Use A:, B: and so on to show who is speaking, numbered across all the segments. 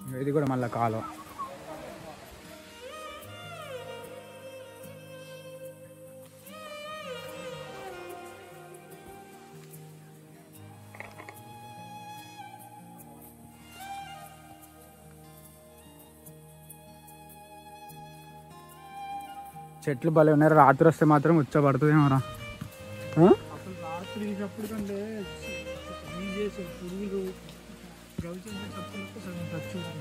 A: ఇది కూడా మళ్ళీ కాలువ చెట్లు భలే ఉన్నారు రాత్రి వస్తే మాత్రం ఉచ్చబడుతుందేమోరా ఆ?
B: అసలు రాత్రి అప్పుడు కంటే చేసే పురుగులు గవిచంటే చెప్పులకు సగం ఖర్చు ఉంటుంది.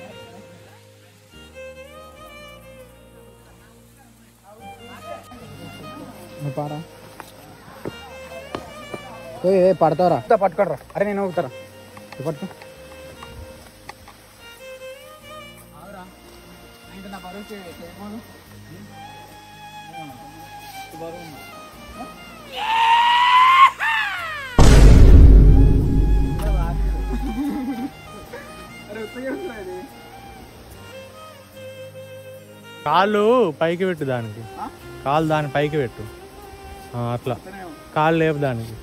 A: నువ్వు పారా ఏ ఏ, పడతావరా ఇంత పట్టుకోడరా అరే నేను ఊగుతారా ఇది పట్టుకో
B: కాళ్ళు పైకి పెట్టు దానికి కాళ్ళు దాని పైకి పెట్టు ఆ, అట్లా కాళ్ళు లేపు దానికి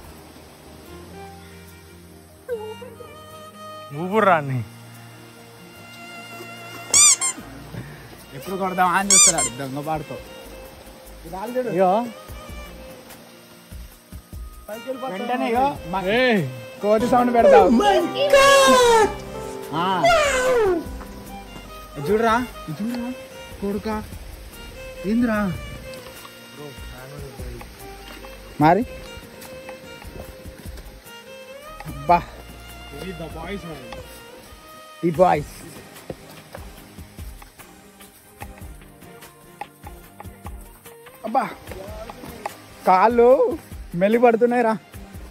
B: ఊపుడు రాన్ని
A: ఎప్పుడు కొడదామా అని చూస్తున్నాడు దొంగ పాడుతో
B: ఇగో
A: వెంటనే ఇగో మ-
B: ఏయ్,
A: కోతి సౌండ్ పెడతావు ఆ. ఇది చూడరా ఇది చూడరా కొడుక ఏందిరా మరి అబ్బా
B: ఇది the boys one.
A: ఈ బాయ్స్ అబ్బా కాళ్ళు మెల్లి పడుతున్నాయి రా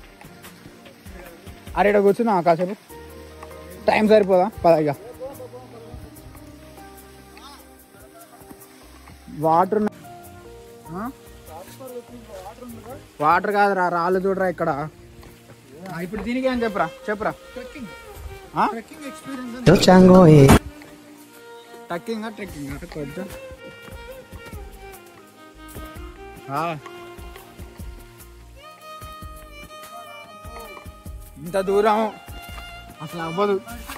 A: అరే ఇక్కడ కూర్చున్నా కాసేపు టైం సరిపోదా పదగా వాటర్ వాటర్ కాదురా రాళ్ళు చూడరా ఇక్కడ ఆ, ఇప్పుడు దీనికి ఏం చెప్పరా చెప్పురా ఆ? ట్రెక్కింగ్ ట్రెక్కింగ్ అంటే కొంచెం ఆ. ఇంత దూరం అసలు అవ్వదు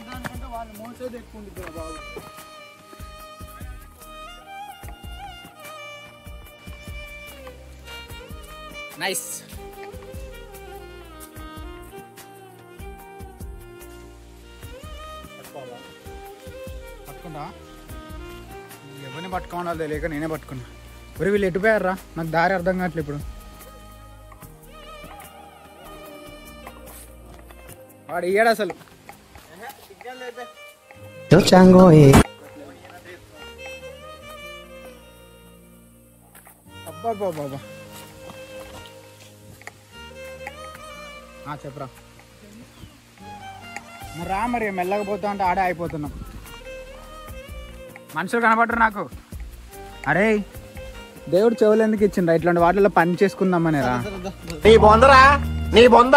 A: నైస్ పట్టుకుంటా ఎవరిని పట్టుకోవాలో తెలియక నేనే పట్టుకున్నా ఒరే వీళ్ళు ఎటుపోయారా నాకు దారి అర్థం కావట్లేదు ఇప్పుడు వాడు ఇయ్యాడు అసలు అబ్బా బాబా చెప్పరా మరి రా మరి మెల్లగా పోతా అంటే ఆడే అయిపోతున్నాం మనుషులు కనబడరు నాకు అరే దేవుడు చెవులు ఎందుకు ఇచ్చిండ్రా ఇట్లాంటి వాటిలో పని చేసుకుందామని రా
C: నీ బొందరా నీ బొంద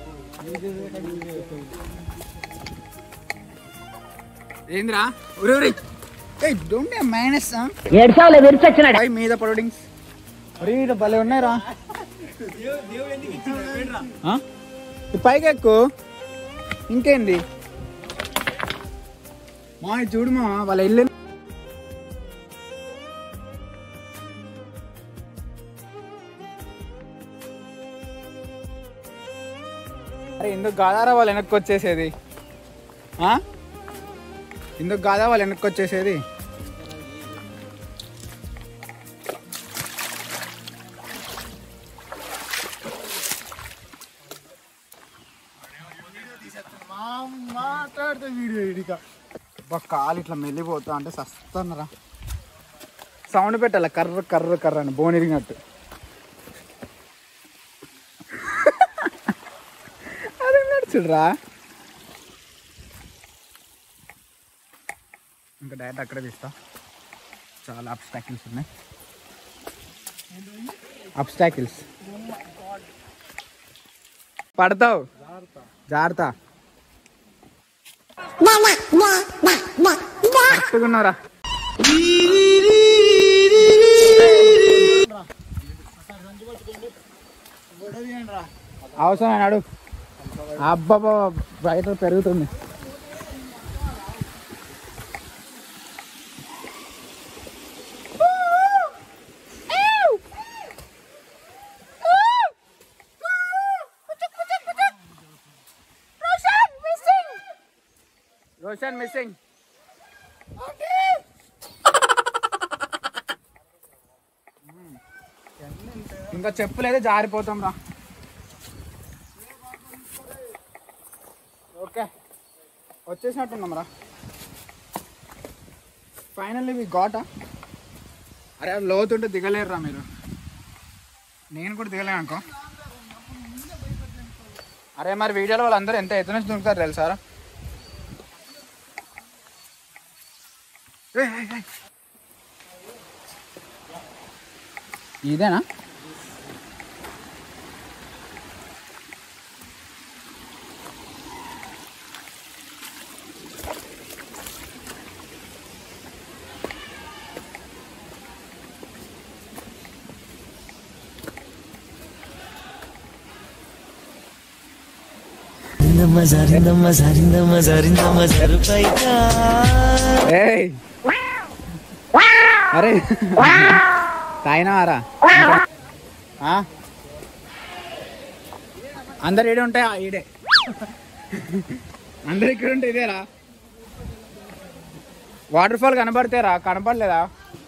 A: ఏందిరా ఉరి ఉరి ఏయ్ డోంట్ బి మైనస్
D: ఏడ్చావులే విరిచొచ్చినాడు
A: పై మీద పొడడింగ్స్ ఒరే ఈడ భలే ఉన్నాయిరా ఆ? ఈ పైకి ఎక్కు ఇంకేంది మా ఇది చూడు మా వాళ్ళ ఇల్లు అరే ఎందుకు గాదారా వాళ్ళు వెనక్కి వచ్చేసేది ఆ? ఎందుకు గాదా వాళ్ళు వెనక్కి వచ్చేసేది
B: మాట్లాడితే వీడియో ఇడిక
A: అబ్బా, కాలు ఇట్లా మెల్లిపోతా అంటే సస్తానరా సౌండ్ పెట్టాలి కర్ర కర్ర కర్ర అని బోన్ ఇరిగినట్టు అదే నడుచుడ్రా ఇంకా డైరెక్ట్ అక్కడే తీస్తా చాలా అబ్స్టాకిల్స్ ఉన్నాయి అబ్స్టాకిల్స్ పడతావు జాగ్రత్త కరెక్ట్గా ఉన్నారా అవసరం అన్నాడు అబ్బాబా బయట పెరుగుతుంది క్వశ్చన్ మిస్సింగ్ ఇంకా చెప్పులేదు జారిపోతాం రా ఓకే వచ్చేసినట్టున్నాం రా ఫైనల్లీ మీ గాట అరే లోతుంటే దిగలేరురా మీరు నేను కూడా దిగలేను అనుకో అరే మరి వీడియోలో వాళ్ళందరూ ఎంత ఎత్తు నుంచి దుంకుతారు తెలుసారా ఏయ్, ఏయ్, ఏయ్. ఇదేనా
E: Rinda zarinda mazarinda mazarinda mazaru paita
A: ఏయ్ అరే తాగినావారా ఆ? అందరు ఈడే ఉంటాయి ఆ, ఈడే అందరు ఇక్కడ ఉంటే ఇదేరా వాటర్ ఫాల్ కనబడితేరా కనపడలేదా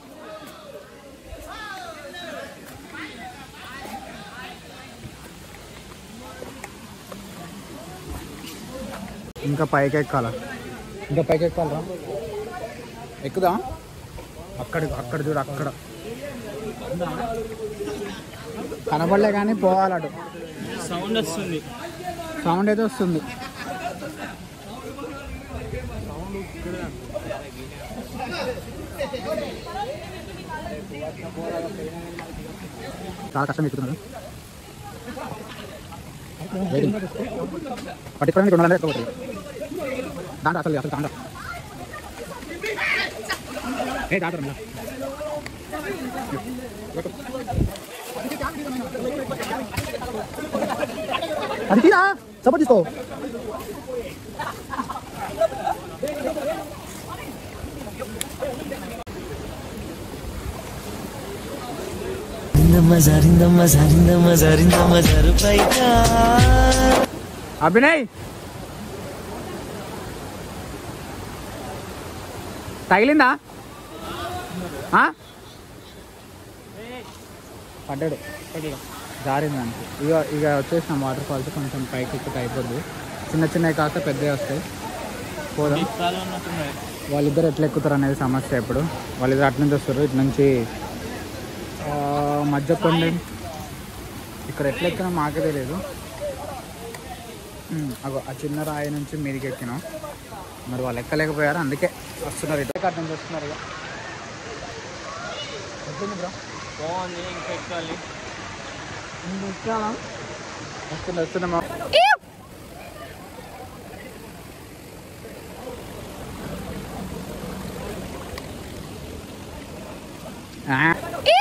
A: ఇంకా పైకి ఎక్కాలా ఇంకా పైకి ఎక్కాలరా ఎక్కుదా అక్కడ అక్కడ చూడు అక్కడ కనపడలే కానీ పోవాలటు
B: సౌండ్ వస్తుంది
A: సౌండ్ అయితే వస్తుంది చాలా కష్టం ఎక్కుతున్నారు పట్టించుకోవడానికి రెండు వందలు ఎక్కువ దాంట్లో అసలు అసలు దాంట్లో ఏ దాంట్లో అది తీరా సపోర్ట్ తీసుకో
E: Rinda mazarinda mazarinda mazarinda mazaru paita
A: Abhinay తగిలిందా ఆ? పడ్డాడు జారింది దానికి ఇక ఇక వచ్చేసిన వాటర్ ఫాల్స్ కొంచెం పైకి ఎక్కితే అయిపోద్ది చిన్న చిన్నవి కాస్త పెద్దవి వస్తాయి పోదాం వాళ్ళిద్దరు ఎట్లా ఎక్కుతారు అనేది సమస్య ఇప్పుడు వాళ్ళిద్దరు అటు నుంచి వస్తారు ఇటు నుంచి ఆ, మధ్య కొండ ఇక్కడ ఎట్లా ఎక్కినా మాకే తెలియదు ఉమ్, అగో ఆ చిన్న రాయి నుంచి మీదికి ఎక్కినాం మరి వాళ్ళు ఎక్కలేకపోయారు అందుకే వస్తున్నారు ఇటు అటు నుంచి వస్తున్నారు ఇక ఎట్లుంది బ్రో
B: బాగుంది ఇంకా ఎక్కాలి
A: వస్తుంది వస్తున్నామా ఆ.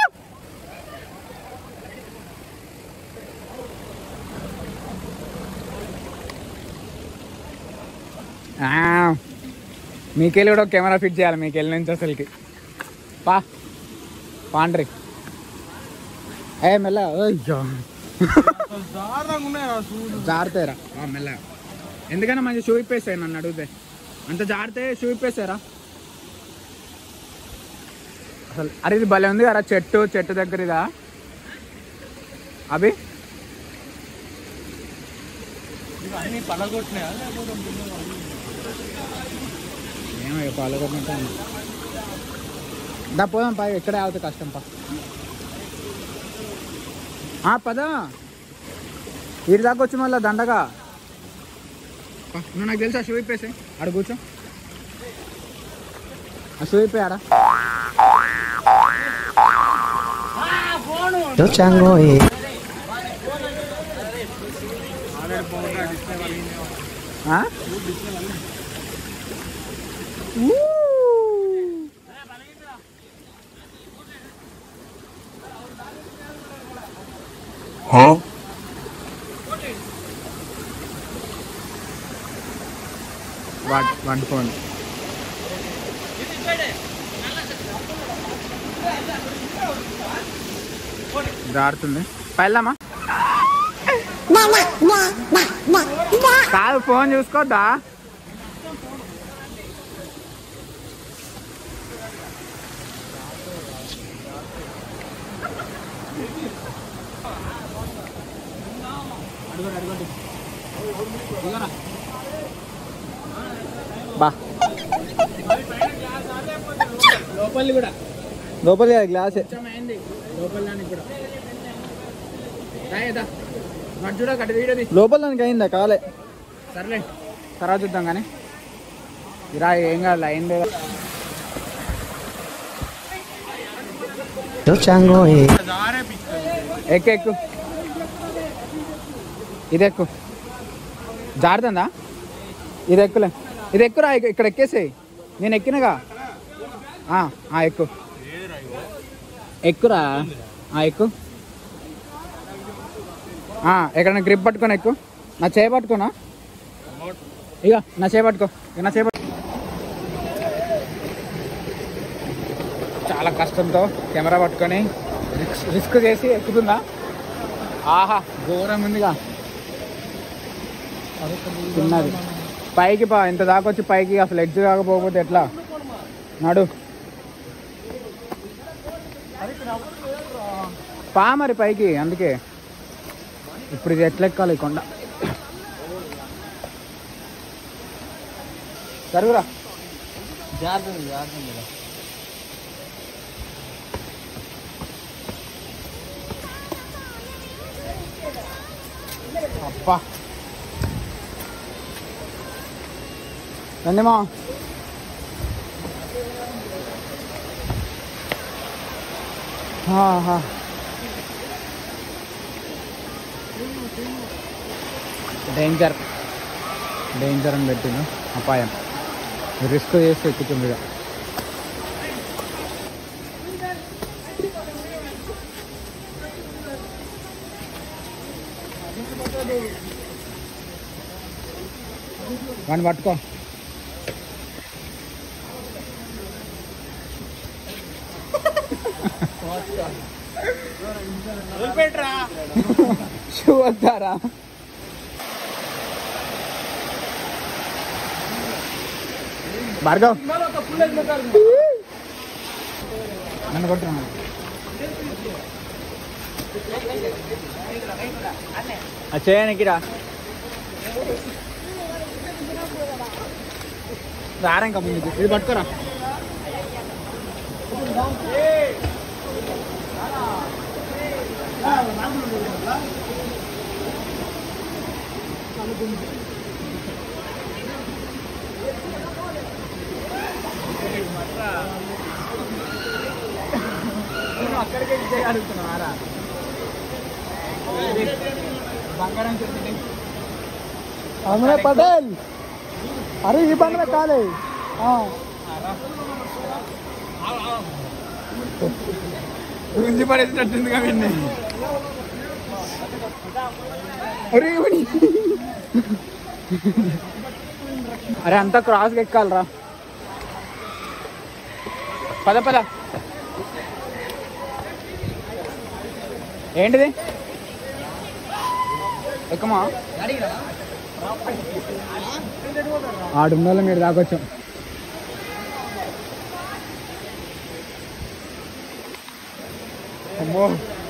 A: ఆ. మీకెళ్ళి కూడా ఒక కెమెరా ఫిట్ చేయాలి మీకెళ్ళి నుంచి అసలుకి పా పాండ్రి ఏ మెల్ల అయ్యో
B: దారుణంగా ఉన్నాయి రా షూలు
A: జారుతాయిరా ఆ, మెల్లగా ఎందుకన్నా మంచి షూ ఇప్పేస్తాయి నన్ను అడిగితే అంత జారితే షూ ఇప్పేస్తారా అసలు అరే ఇది భలే ఉంది కదా చెట్టు చెట్టు దగ్గర ఇదా అభి
B: ఇవన్నీ పలగొట్టినాయా లేకపోతే
A: ఏమో ఇక పాల్గొన్నట్టు ఉంది. దా పోదాం పై ఇక్కడే అవుతుంది కష్టం పా ఆ, పద వీడి దాకా వచ్చి మళ్ళీ దండగా పా, నువ్వు నాకు తెలుసా షూ ఇప్పేసి ఆడ కూర్చో ఆ షూ ఇప్పే ఆడ
E: Yo chango eh
A: ఆ? ఊ. వాట్ వన్ ఫోన్ జారుతుంది పైలమ్మా కాదు ఫోన్ చూసుకోద్దా బా
B: లోపలి కూడా
A: లోపలి గ్లాసే
B: కొంచెం అయింది లోపల దానికి కూడా రాయదా మరి చూడ కట్ట వీడియో తీసి
A: లోపల దానికి అయిందా కాలే
B: సర్లే
A: తర్వాత చూద్దాం కానీ ఇరా ఏం కాదు అయింది
E: Yo chango eh.
A: ఎక్కు ఎక్కు ఇది ఎక్కు జారుతుందా ఇది ఎక్కులే ఇది ఎక్కురా ఇక- ఇక్కడ ఎక్కేసేయి నేను ఎక్కినగా ఆ, ఆ, ఎక్కు ఎక్కురా ఆ, ఎక్కు ఆ, ఎక్కడైనా గ్రిప్ పట్టుకొని ఎక్కు నా చేయ పట్టుకోనా ఇక నా చేయ పట్టుకో ఇక నా చేయ పట్టుకో చాలా కష్టంతో కెమెరా పట్టుకొని రిస్క్ రిస్క్ చేసి ఎక్కుతుందా ఆహా ఘోరం ఉందిగా చిన్నది పైకి పా ఇంత దాకా వచ్చి పైకి అసలు ఎడ్జ్ కాకపోతే ఎట్లా నడు పా మరి పైకి అందుకే ఇప్పుడు ఇది ఎట్లా ఎక్కాలి ఈ కొండ జరుగురా
B: జాగ్రత్త జాగ్రత్త
A: అబ్బా రండిమా ఆహా. డేంజర్ డేంజర్ అని పెట్టిండు అపాయం రిస్క్ చేసి ఎక్కుతుంది ఇక వాడిని పట్టుకో షూ వద్దారా భార్గవ్ నన్ను కొట్టున్నా చేయడానికి రా రారా ఇంకా ముందుకు ఇది పట్టుకోరా అక్కడికే చేయగలుగుతున్నారా బంగారం చెప్పింది
B: हमने पटेल अरे ये बन रहा काले हाँ
A: గురించి పడేటట్టుంది కదండి అరే ఇవని. అరే అంతా క్రాస్గా ఎక్కాలరా పద పద ఏంటిది ఎక్కమా ఆడున్నోళ్ళ మీరు దాకొచ్చాం అమ్మో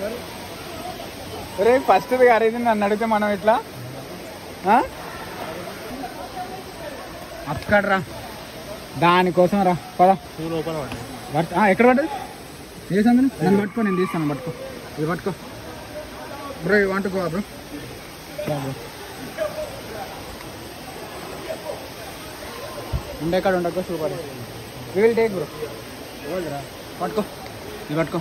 A: రే ఫస్ట్ అరేది నన్ను అడిగితే మనం ఇట్లా ఆ? అక్కడ రా దానికోసం రా పద పట్టు- ఆ, ఎక్కడ పడ్డది ఏ సందులు నన్ను పట్టుకో నేను తీస్తాను పట్టుకో ఇది పట్టుకో bro you want go bro bro ఉండే కాడ ఉండకో సూపర్ విల్ టేక్ బ్రో పట్టుకో ఇది పట్టుకో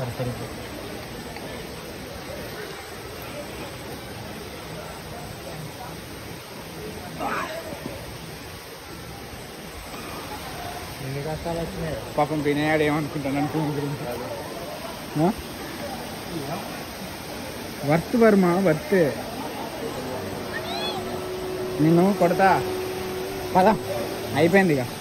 A: పాపం వినయాడు ఏమనుకుంటాను అనుకున్న గురించి ఆ? వర్త్ వర్మ వర్త్ నిన్ను కొడతా పద అయిపోయింది ఇక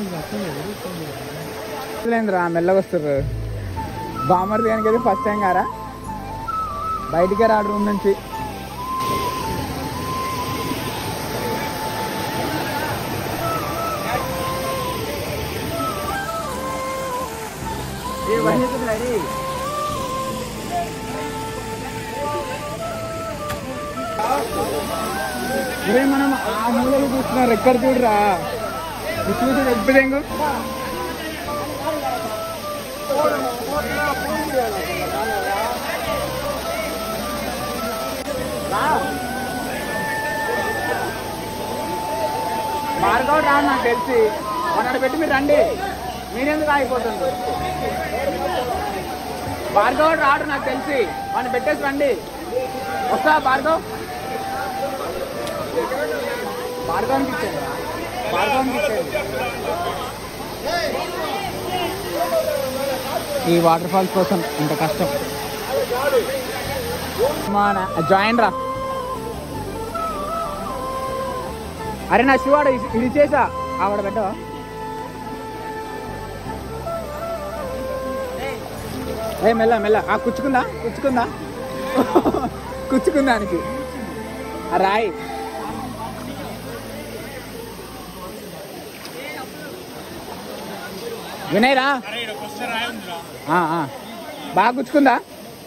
A: లేదురా మెల్లగా వస్తారు బామర్ది కనుక అయితే ఫస్ట్ టైం కారా బయటికే రాడు రూమ్ నుంచి ఇదే మనం ఆ మూలలో చూస్తున్నారు ఎక్కడ చూడరా చూసి ఎప్పుడేంగు మార్గం రా నాకు తెలిసి మొన్న పెట్టి మీరు రండి మీరెందుకు ఆగిపోతుంది భార్గవ్ రాడు నాకు తెలిసి వాడిని పెట్టేసి రండి వస్తా భార్గవ్ భార్గవానికి ఇచ్చేది భార్గవానికి ఇచ్చేది ఈ వాటర్ ఫాల్స్ కోసం ఇంత కష్టం మన జాయిన్ రా అరే నా శివాడు ఇది- ఇది చేసా ఆవిడ పెట్టవా ఏ మెల్ల మెల్ల ఆ కుచ్చుకుందా కుచ్చుకుందా కుచ్చుకుందా దానికి ఆ రాయి వినయ్ రా ఆ, ఆ. బాగా గుచ్చుకుందా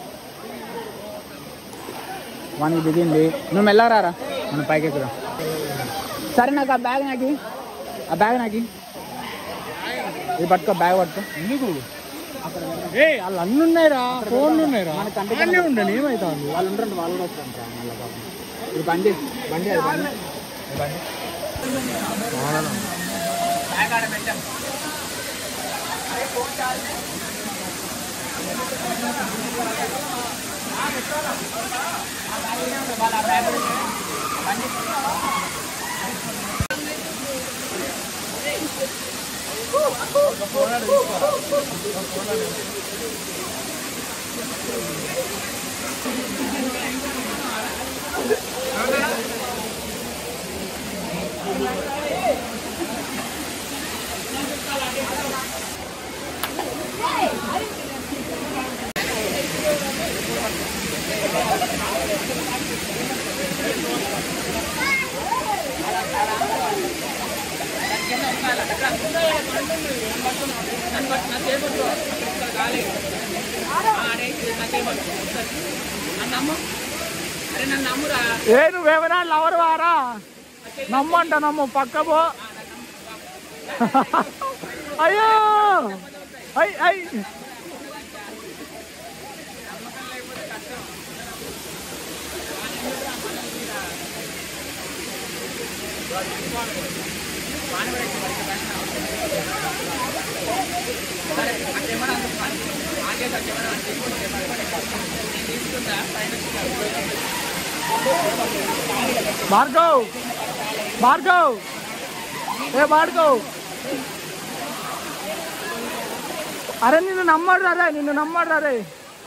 A: మనకి దిగింది నువ్వు మెల్లరా రా మనం పైకి ఎక్కుదాం సరే నాకు ఆ బ్యాగ్ నాకి ఆ బ్యాగ్ నాకి ఇది పట్టుకో బ్యాగ్ పట్టుకో ఎందుకు
B: ఏ వాళ్ళు అన్ని ఉన్నాయిరా ఫోన్లు ఉన్నాయిరా
A: మన కంటికి
B: అన్నీ ఉండని ఏమవుతుంది
A: వాళ్ళు ఉంటారు వాళ్ళు కూడా వస్తారంట మళ్ళీ పాపం. ఇది బండి బండి అది బండి ఇది బండి బ్యాగ్ ఆడ పెట్టాం ఏ నువ్వేమైనా లవర్ వారా నమ్మంట నమ్ము పక్క పో అయ్యో అయ్ అయ్ భార్గవ్ భార్గవ్ ఏ భార్గవ్ అరే నిన్ను నమ్మడు రే నిన్ను నమ్మడు రే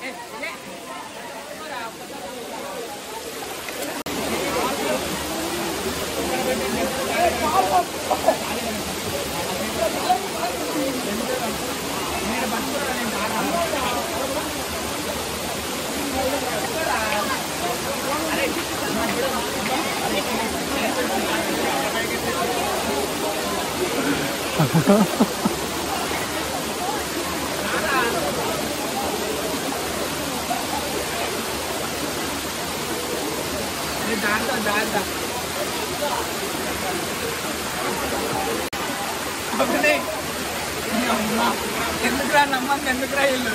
A: ఎందుకురా నమ్మకం ఎందుకురా ఇల్లు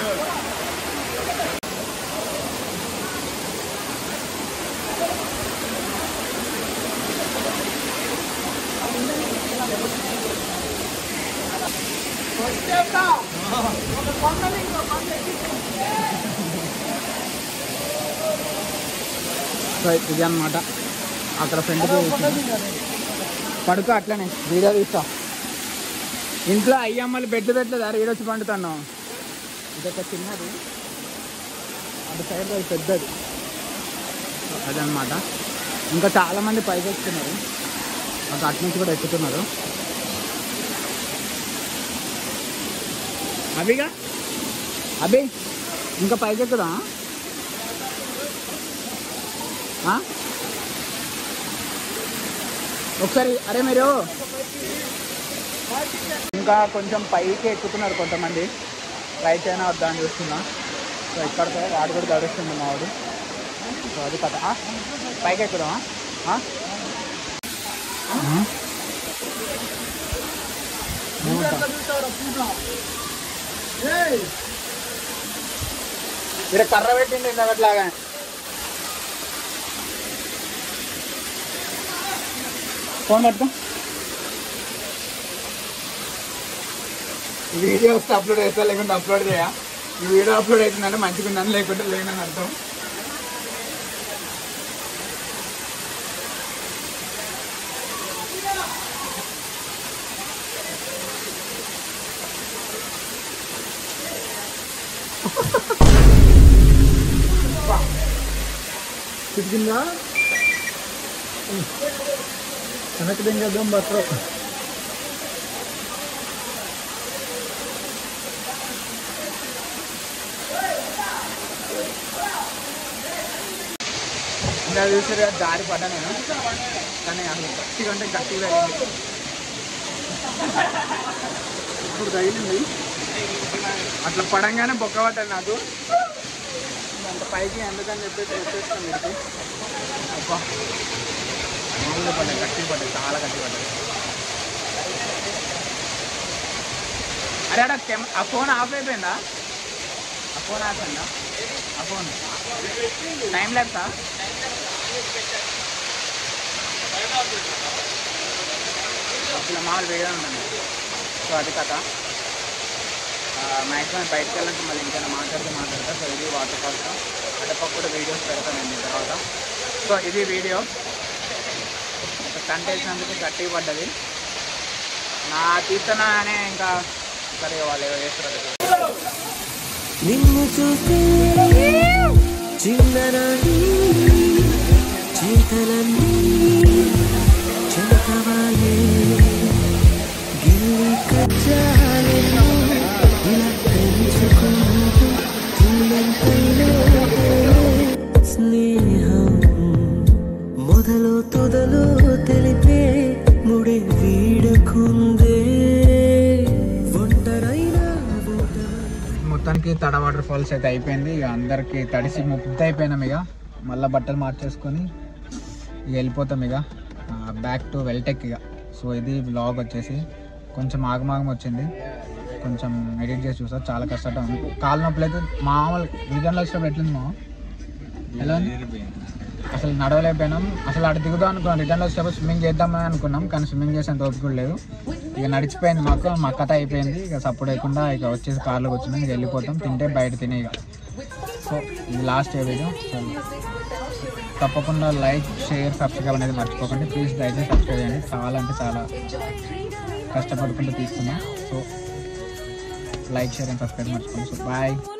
A: సో ఇది అనమాట అక్కడ ఫ్రెండ్కి పడుకో అట్లనే వీడియో తీస్తా ఇంట్లో అయ్యమ్మలు బెడ్ పెట్టలేదు అరే ఈడొచ్చి పండుతాను ఇదొక చిన్నది అటు సైడ్ అది పెద్దది సో అదనమాట ఇంకా చాలా మంది పైకి ఎక్కుతున్నారు ఒక అటు నుంచి కూడా ఎక్కుతున్నారు అభిగా అభి ఇంకా పైకి ఎక్కుదా ఆ? ఒకసారి అరే మీరు ఇంకా కొంచెం పైకి ఎక్కుతున్నారు కొంతమంది రైట్ అయినా వద్దా అని చూస్తున్నా సో ఇక్కడితో వాడు కూడా గడుస్తుంది మా వాడు సో అది కథ ఆ? పైకి ఎక్కుదామా ఆ? ఆ? ఇక్కడ కర్ర పెట్టింది ఇంతలాగా ఫోన్ పట్టుకో ఈ వీడియో వస్తే అప్లోడ్ చేస్తా లేకుంటే అప్లోడ్ చేయ ఈ వీడియో అప్లోడ్ అవుతుందంటే మంచిగా ఉందని లేకుంటే లేనని అర్థం చిటికిందా వెనక్కి దింగేద్దాం బట్టలు ఇంకా చూసారు కదా దారి పడ్డా నేను కానీ అసలు గట్టిగా అంటే గట్టిగా తగిలింది ఇప్పుడు తగిలింది అట్లా పడంగానే బొక్క పట్టాను నాకు అంత పైకి ఎందుకని చెప్పేసి వచ్చేస్తాను మీకు అబ్బా మామూలుగా పడ్డాయి గట్టి పడ్డాయి చాలా గట్టి పడ్డాయి అరే అక్కడ కెమ్ ఆ ఫోన్ ఆఫ్ అయిపోయిందా ఆ ఫోన్ ఆఫ్ అయిందా ఆ ఫోన్ టైం ల్యాబ్సా అసలు మామూలు వీడియో ఉంటుంది సో అది కథ మ్యాక్సిమం బయటకు వెళ్ళాలంటే మళ్ళీ ఇంకా మాట్లాడితే మాట్లాడతా సో ఇది వాటర్ ఫాల్స్ అటుపక్క కూడా వీడియోస్ పెడతాను నేను తర్వాత సో ఇది వీడియో ఒక స్టంట్ వేసినందుకు గట్టిగా పడ్డది నా తీస్తున్నా అనే ఇంకా సరే వాళ్ళు ఏదో చేస్తారు
E: నిన్ను చూస్తే చిన్ననాటి చీతలన్నీ చెంతవాలే గిల్లి కచ్చాలెన్నో ఇలా తెలుసుకుంటూ తులంతైలో స్నేహం మొదలు తుదలు తెలిపే ముడే వీడకుందే ఒంటరైనా ఒంటరై
A: మొత్తానికి తడ వాటర్ ఫాల్స్ అయితే అయిపోయింది ఇక అందరికి తడిసి ముద్ద అయిపోయినాం ఇక మళ్ళీ బట్టలు మార్చేసుకొని ఇక వెళ్ళిపోతాం ఇక బ్యాక్ టు వెల్టెక్ ఇక సో ఇది వ్లాగ్ వచ్చేసి కొంచెం ఆగమాగం వచ్చింది కొంచెం ఎడిట్ చేసి చూసా చాలా కష్టం ఉంది కాలు నొప్పులు అయితే మామూలు రిటర్న్లో వచ్చినప్పుడు ఎట్లుంది మా ఎలా ఉంది? అసలు నడవలేకపోయినాం అసలు అటు దిగుదాం అనుకున్నాం రిటర్న్లో వచ్చేటప్పుడు స్విమ్మింగ్ చేద్దామని అనుకున్నాం కానీ స్విమ్మింగ్ చేసేంత ఓపిక కూడా లేదు ఇక నడిచిపోయింది మాకు మా కథ అయిపోయింది ఇక సపోర్ట్ లేకుండా ఇక వచ్చేసి కార్లో కూర్చున్నాం ఇక వెళ్ళిపోతాం తింటే బయట తినే ఇక సో ఇది లాస్ట్ ఏ వీడియో సో తప్పకుండా లైక్ షేర్ సబ్స్క్రైబ్ అనేది మర్చిపోకండి ప్లీజ్ దయచేసి సబ్స్క్రైబ్ చేయండి చాలా అంటే చాలా కష్టపడుకుంటూ తీసుకున్నా so like share and subscribe మర్చిపోండి సో బాయ్